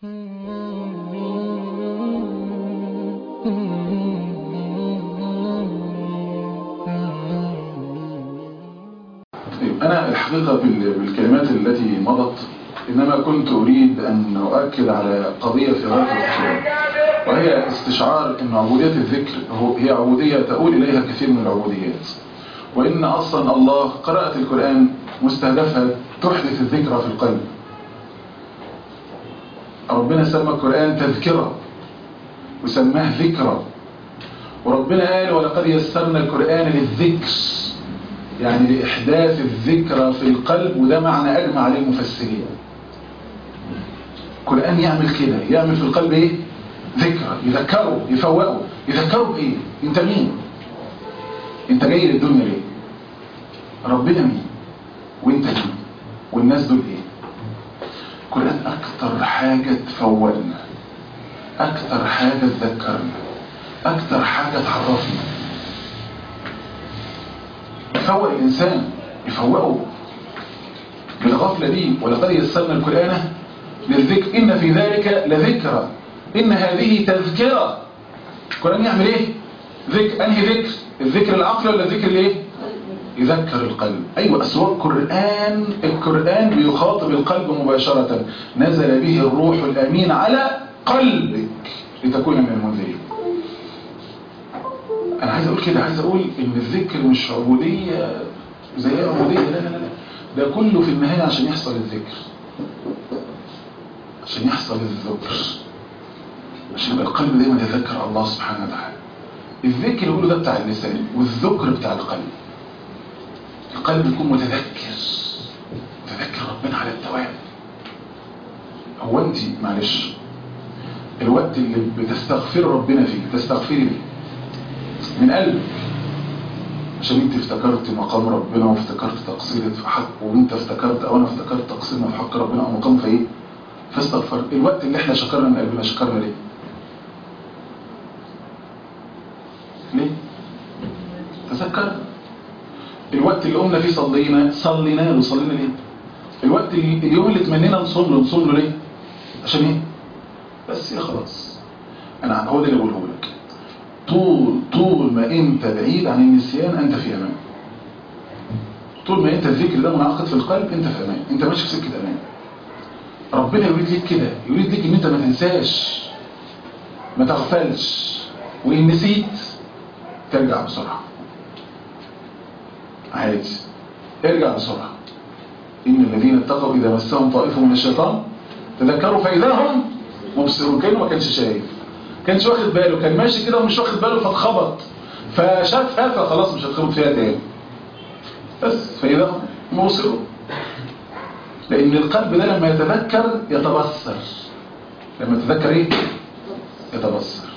طيب أنا الحقيقة بال- بالكلمات التي مضت إنما كنت أريد أن أؤكد على قضية في غاية الخطورة وهي استشعار أن عبودية الذكر هو- هي عبودية تؤول إليها كثير من العبوديات وإن أصلا الله قراءة القرآن مستهدفها تحدث الذكرى في القلب ربنا سمى القرآن تذكرة وسماه ذكرى وربنا قال ولقد يسرنا القرآن للذكر يعني لإحداث الذكرى في القلب وده معنى أجمع عليه المفسرين القرآن يعمل كده يعمل في القلب إيه؟ ذكرى يذكره يفوقه يذكره بإيه؟ أنت مين؟ أنت جاي للدنيا ليه؟ ربنا مين؟ وأنت مين؟ والناس دول إيه؟ القرآن أكتر حاجة تفوقنا أكتر حاجة تذكرنا أكتر حاجة تعرفنا يفوق الإنسان يفوقه بالغفلة دي ولقد يسرنا القرآن للذكر إن في ذلك لذكرى إن هذه تذكرة القرآن يعمل إيه؟ ذكر أنهي ذكر؟ الذكر العقل ولا الذكر الإيه؟ يذكر القلب أيوة أصل هو القرآن القرآن بيخاطب القلب مباشرة نزل به الروح الأمين على قلبك لتكون من المنذرين أنا عايز أقول كده عايز أقول إن الذكر مش عبودية زي أي عبودية لا لا لا لا. ده كله في النهاية عشان يحصل الذكر عشان يحصل الذكر عشان يبقى القلب دايما يذكر الله سبحانه وتعالى الذكر يقوله ده بتاع اللسان والذكر بتاع القلب القلب يكون متذكر متذكر ربنا على الدوام هو انت معلش الوقت اللي بتستغفر ربنا فيه تستغفري ليه من قلبك عشان انت افتكرت مقام ربنا وافتكرت تقصيرك في حق وانت افتكرت او انا افتكرت تقصيرنا في حق ربنا او مقام في ايه فاستغفر الوقت اللي احنا شكرنا من قلبنا شكرنا ليه ليه تذكرنا الوقت اللي قمنا فيه صلينا صلينا له صلينا ليه الوقت اللي اليوم اللي تمنينا نصوم له نصوم له ليه عشان ايه بس يا خلاص انا هو ده اللي بقوله لك طول طول ما انت بعيد عن النسيان انت في امان طول ما انت الذكر ده منعقد في القلب انت في امان انت ماشي في سكه امان ربنا يريد ليك كده يريد ليك ان انت ما تنساش ما تغفلش وان نسيت ترجع بسرعه عادي ارجع بسرعه ان الذين اتقوا اذا مسهم طائف من الشيطان تذكروا فاذا هم مبصرون كانه ما كانش شايف كانش واخد باله كان ماشي كده ومش واخد باله فاتخبط فشافها فخلاص مش هتخبط فيها تاني بس فإذا هم مبصرون لأن القلب ده لما يتذكر يتبصر لما يتذكر ايه؟ يتبصر